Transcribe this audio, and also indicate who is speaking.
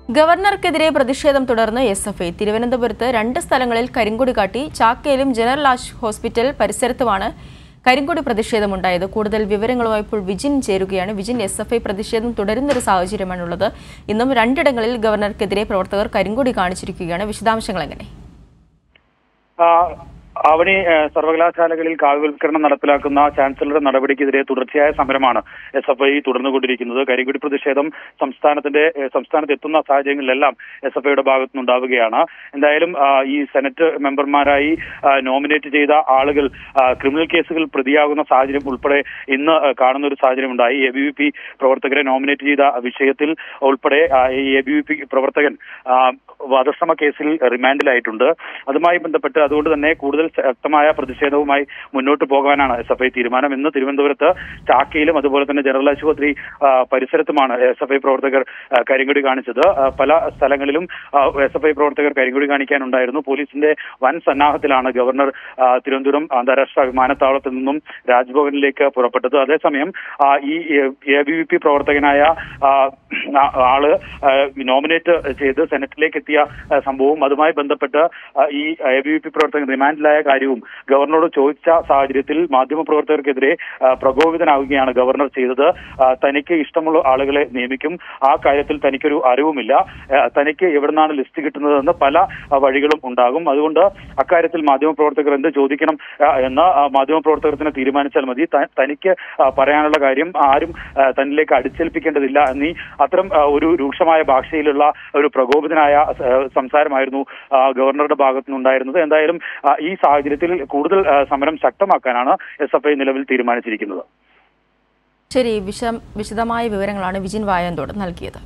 Speaker 1: ഗവർണർക്കെതിരെ പ്രതിഷേധം തുടർന്ന് എസ് എഫ് ഐ തിരുവനന്തപുരത്ത് രണ്ട് സ്ഥലങ്ങളിൽ കരിങ്കൊടി കാട്ടി ചാക്കയിലും ജനറൽ ആശ് ഹോസ്പിറ്റൽ പരിസരത്തുമാണ് കരിങ്കൊടി പ്രതിഷേധമുണ്ടായത് കൂടുതൽ വിവരങ്ങളുമായി ഇപ്പോൾ വിജിൻ ചേരുകയാണ് വിജിൻ എസ് എഫ് ഐ പ്രതിഷേധം തുടരുന്നൊരു സാഹചര്യമാണുള്ളത് ഇന്നും രണ്ടിടങ്ങളിൽ ഗവർണർക്കെതിരെ പ്രവർത്തകർ കരിങ്കൊടി കാണിച്ചിരിക്കുകയാണ് വിശദാംശങ്ങൾ എങ്ങനെ
Speaker 2: ആ, അവണി ആ, സർവകലാശാലകളിൽ കാവ്യവൽക്കരണം നടപ്പിലാക്കുന്ന ചാൻസലറുടെ നടപടിക്കെതിരെ തുടർച്ചയായ സമരമാണ് എസ് എഫ് ഐ തുടർന്നുകൊണ്ടിരിക്കുന്നത് കരിങ്കുടി പ്രതിഷേധം സംസ്ഥാനത്തിന്റെ ഏ, സംസ്ഥാനത്ത് എത്തുന്ന സാഹചര്യങ്ങളിലെല്ലാം എസ് എഫ് ഐയുടെ ഭാഗത്തുനിന്നുണ്ടാവുകയാണ് എന്തായാലും ആ, ഈ സെനറ്റ് മെമ്പർമാരായി ആ, നോമിനേറ്റ് ചെയ്ത ആളുകൾ ആ, ക്രിമിനൽ കേസുകൾ പ്രതിയാകുന്ന സാഹചര്യം ഉൾപ്പെടെ ഇന്ന് ആ, കാണുന്ന ഒരു സാഹചര്യം ഉണ്ടായി എ ബി വി പി പ്രവർത്തകരെ നോമിനേറ്റ് ചെയ്ത വിഷയത്തിൽ ഉൾപ്പെടെ ആ, ഈ എ ബി വി പി പ്രവർത്തകൻ ആ, വധശ്രമ കേസിൽ റിമാൻഡിലായിട്ടുണ്ട് അതുമായി ബന്ധപ്പെട്ട് അതുകൊണ്ട് തന്നെ കൂടുതൽ ശക്തമായ പ്രതിഷേധവുമായി മുന്നോട്ട് പോകാനാണ് എസ് എഫ് ഐ തീരുമാനം ഇന്ന് തിരുവനന്തപുരത്ത് ചാക്കയിലും അതുപോലെ തന്നെ ജനറൽ ആശുപത്രി ആ, പരിസരത്തുമാണ് എസ് എഫ് ഐ പ്രവർത്തകർ ആ, കരിങ്കൊടി കാണിച്ചത് ആ, പല സ്ഥലങ്ങളിലും എസ് എഫ് ഐ പ്രവർത്തകർ കരിങ്കൊടി കാണിക്കാനുണ്ടായിരുന്നു പോലീസിന്റെ വൻ സന്നാഹത്തിലാണ് ഗവർണർ ആ, തിരുവനന്തപുരം അന്താരാഷ്ട്ര വിമാനത്താവളത്തിൽ നിന്നും രാജ്ഭവനിലേക്ക് പുറപ്പെട്ടത് അതേസമയം ആ, ഈ എ ബി വി പി പ്രവർത്തകനായ ആ, ആ- ആള് ആ, നോമിനേറ്റ് ചെയ്ത് സെനറ്റിലേക്ക് എത്തിയ ആ, സംഭവവും അതുമായി ബന്ധപ്പെട്ട് ആ, ഈ എ ബി വി പി പ്രവർത്തകൻ റിമാൻഡിലായ കാര്യവും ഗവർണറോട് ചോദിച്ച സാഹചര്യത്തിൽ മാധ്യമപ്രവർത്തകർക്കെതിരെ ആ, പ്രകോപിതനാവുകയാണ് ഗവർണർ ചെയ്തത് ആ, തനിക്ക് ഇഷ്ടമുള്ള ആളുകളെ നിയമിക്കും ആ കാര്യത്തിൽ തനിക്കൊരു അറിവുമില്ല ആ, തനിക്ക് എവിടുന്നാണ് ലിസ്റ്റ് കിട്ടുന്നതെന്ന് പല ആ, വഴികളും ഉണ്ടാകും അതുകൊണ്ട് അക്കാര്യത്തിൽ മാധ്യമപ്രവർത്തകർ എന്ത് ചോദിക്കണം ആ, എന്ന് ആ, മാധ്യമപ്രവർത്തകർ തന്നെ തീരുമാനിച്ചാൽ മതി ത- തനിക്ക് ആ, പറയാനുള്ള കാര്യം ആരും ആ, തന്നിലേക്ക് അടിച്ചേൽപ്പിക്കേണ്ടതില്ല എന്നീ അത്തരം ആ, ഒരു രൂക്ഷമായ ഭാഷയിലുള്ള ഒരു പ്രകോപിതനായ ആ, സംസാരമായിരുന്നു ആ, ഗവർണറുടെ ഭാഗത്തുനിന്നുണ്ടായിരുന്നത് എന്തായാലും ആ, ഈ സാഹചര്യത്തിൽ കൂടുതൽ ആ, സമരം ശക്തമാക്കാനാണ് എസ് എഫ് ഐ നിലവിൽ തീരുമാനിച്ചിരിക്കുന്നത്
Speaker 1: ശരി വിശം വിശദമായ വിവരങ്ങളാണ് വിജിൻ വായന്തോട് നൽകിയത്